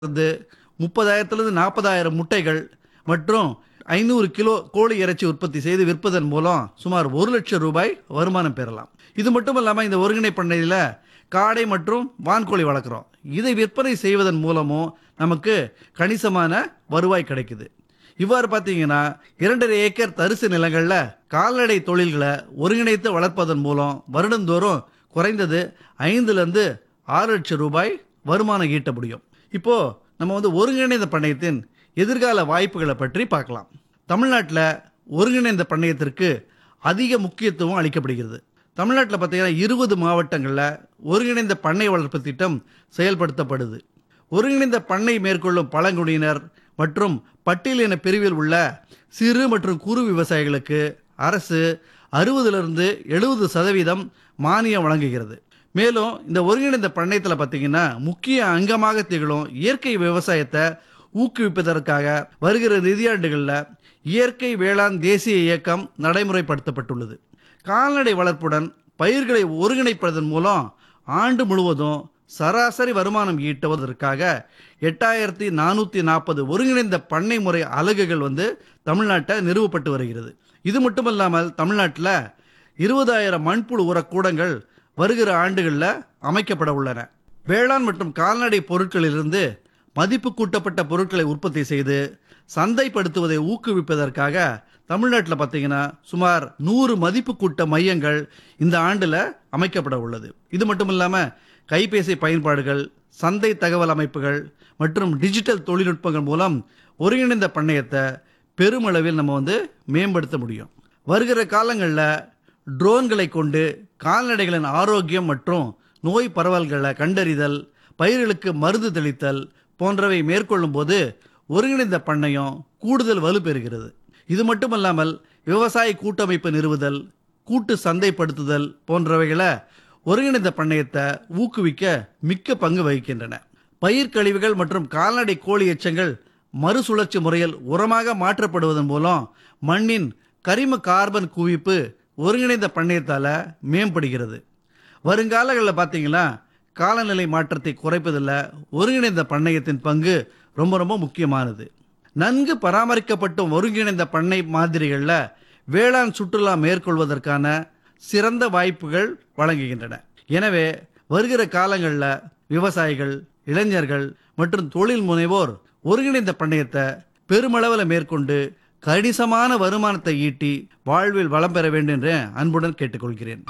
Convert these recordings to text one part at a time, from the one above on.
இருந்து முப்பதாயிரத்துலேருந்து நாற்பதாயிரம் முட்டைகள் மற்றும் ஐநூறு கிலோ கோழி இறைச்சி உற்பத்தி செய்து விற்பதன் மூலம் சுமார் ஒரு லட்சம் ரூபாய் வருமானம் பெறலாம் இது மட்டும் இல்லாமல் இந்த ஒருங்கிணை பண்ணையில் காடை மற்றும் வான்கோழி வளர்க்குறோம் இதை விற்பனை செய்வதன் மூலமும் நமக்கு கணிசமான வருவாய் கிடைக்குது இவ்வாறு பார்த்தீங்கன்னா இரண்டரை ஏக்கர் தரிசு நிலங்களில் கால்நடை தொழில்களை ஒருங்கிணைத்து வளர்ப்பதன் மூலம் வருடந்தோறும் குறைந்தது ஐந்துலேருந்து ஆறு லட்சம் ரூபாய் வருமானம் ஈட்ட முடியும் இப்போ நம்ம வந்து ஒருங்கிணைந்த பண்ணையத்தின் எதிர்கால வாய்ப்புகளை பற்றி பார்க்கலாம் தமிழ்நாட்டில் ஒருங்கிணைந்த பண்ணையத்திற்கு அதிக முக்கியத்துவம் அளிக்கப்படுகிறது தமிழ்நாட்டில் பார்த்தீங்கன்னா இருபது மாவட்டங்களில் ஒருங்கிணைந்த பண்ணை வளர்ப்பு திட்டம் செயல்படுத்தப்படுது ஒருங்கிணைந்த பண்ணை மேற்கொள்ளும் பழங்குடியினர் மற்றும் பட்டியலின பிரிவில் உள்ள சிறு மற்றும் குறு விவசாயிகளுக்கு அரசு அறுபதுலேருந்து எழுபது சதவீதம் மானியம் வழங்குகிறது மேலும் இந்த ஒருங்கிணைந்த பண்ணையத்தில் பார்த்தீங்கன்னா முக்கிய அங்கமாக திகழும் இயற்கை விவசாயத்தை ஊக்குவிப்பதற்காக வருகிற நிதியாண்டுகளில் இயற்கை வேளாண் தேசிய இயக்கம் நடைமுறைப்படுத்தப்பட்டுள்ளது கால்நடை வளர்ப்புடன் பயிர்களை ஒருங்கிணைப்பதன் மூலம் ஆண்டு முழுவதும் சராசரி வருமானம் ஈட்டுவதற்காக எட்டாயிரத்தி நானூற்றி நாற்பது ஒருங்கிணைந்த பண்ணை முறை அலகுகள் வந்து தமிழ்நாட்டை நிறுவப்பட்டு வருகிறது இது மட்டுமல்லாமல் தமிழ்நாட்டில் இருபதாயிரம் மண்புழு உரக்கூடங்கள் வருகிற ஆண்டுகளில் அமைக்கப்பட உள்ளன வேளாண் மற்றும் கால்நடை பொருட்களிலிருந்து மதிப்பு கூட்டப்பட்ட பொருட்களை உற்பத்தி செய்து சந்தைப்படுத்துவதை ஊக்குவிப்பதற்காக தமிழ்நாட்டில் பார்த்தீங்கன்னா சுமார் நூறு மதிப்பு கூட்ட மையங்கள் இந்த ஆண்டில் அமைக்கப்பட உள்ளது இது மட்டும் இல்லாமல் கைபேசி பயன்பாடுகள் சந்தை தகவல் அமைப்புகள் மற்றும் டிஜிட்டல் தொழில்நுட்பங்கள் மூலம் ஒருங்கிணைந்த பண்ணையத்தை பெருமளவில் நம்ம வந்து மேம்படுத்த முடியும் வருகிற காலங்களில் ட்ரோன்களை கொண்டு கால்நடைகளின் ஆரோக்கியம் மற்றும் நோய் பரவல்களை கண்டறிதல் பயிர்களுக்கு மருந்து தெளித்தல் போன்றவை மேற்கொள்ளும் போது ஒருங்கிணைந்த பண்ணையம் கூடுதல் வலுப்பெறுகிறது இது மட்டுமல்லாமல் விவசாய கூட்டமைப்பு நிறுவுதல் கூட்டு சந்தைப்படுத்துதல் போன்றவைகளை ஒருங்கிணைந்த பண்ணையத்தை ஊக்குவிக்க மிக்க பங்கு வகிக்கின்றன பயிர் கழிவுகள் மற்றும் கால்நடை கோழி எச்சங்கள் மறுசுழற்சி முறையில் உரமாக மாற்றப்படுவதன் மூலம் மண்ணின் கரிம கார்பன் குவிப்பு ஒருங்கிணைந்த பண்ணையத்தால் மேம்படுகிறது வருங்காலங்களில் பார்த்தீங்கன்னா காலநிலை மாற்றத்தை குறைப்பதில் ஒருங்கிணைந்த பண்ணையத்தின் பங்கு ரொம்ப ரொம்ப முக்கியமானது நன்கு பராமரிக்கப்பட்டும் ஒருங்கிணைந்த பண்ணை மாதிரிகளில் வேளாண் சுற்றுலா மேற்கொள்வதற்கான சிறந்த வாய்ப்புகள் வழங்குகின்றன எனவே வருகிற காலங்களில் விவசாயிகள் இளைஞர்கள் மற்றும் தொழில் முனைவோர் ஒருங்கிணைந்த பண்ணையத்தை பெருமளவில் மேற்கொண்டு கணிசமான வருமானத்தை ஈட்டி வாழ்வில் வளம் பெற வேண்டும் என்று அன்புடன் கேட்டுக்கொள்கிறேன்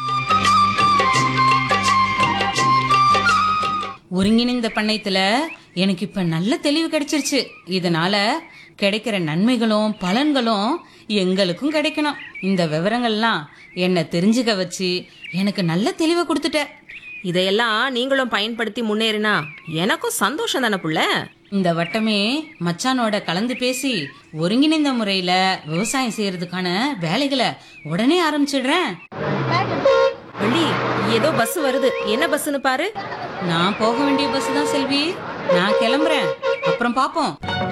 ஒருங்கிணைந்த பண்ணையத்துல எனக்கு இப்ப நல்ல தெளிவு கிடைச்சிருச்சு இதனால கிடைக்கிற நன்மைகளும் பலன்களும் எங்களுக்கும் கிடைக்கணும் இந்த விவரங்கள்லாம் என்ன தெரிஞ்சுக்க வச்சு எனக்கு நல்ல தெளிவை கொடுத்துட்ட இதையெல்லாம் நீங்களும் பயன்படுத்தி முன்னேறினா எனக்கும் சந்தோஷம் தானே புள்ள இந்த வட்டமே மச்சானோட கலந்து பேசி ஒருங்கிணைந்த முறையில விவசாயம் செய்யறதுக்கான வேலைகளை உடனே ஆரம்பிச்சிடுறேன் வள்ளி ஏதோ பஸ் வருது என்ன பஸ்ஸுன்னு பாரு நான் போக வேண்டிய பஸ் தான் செல்வி நான் கிளம்புறேன் அப்புறம் பாப்போம்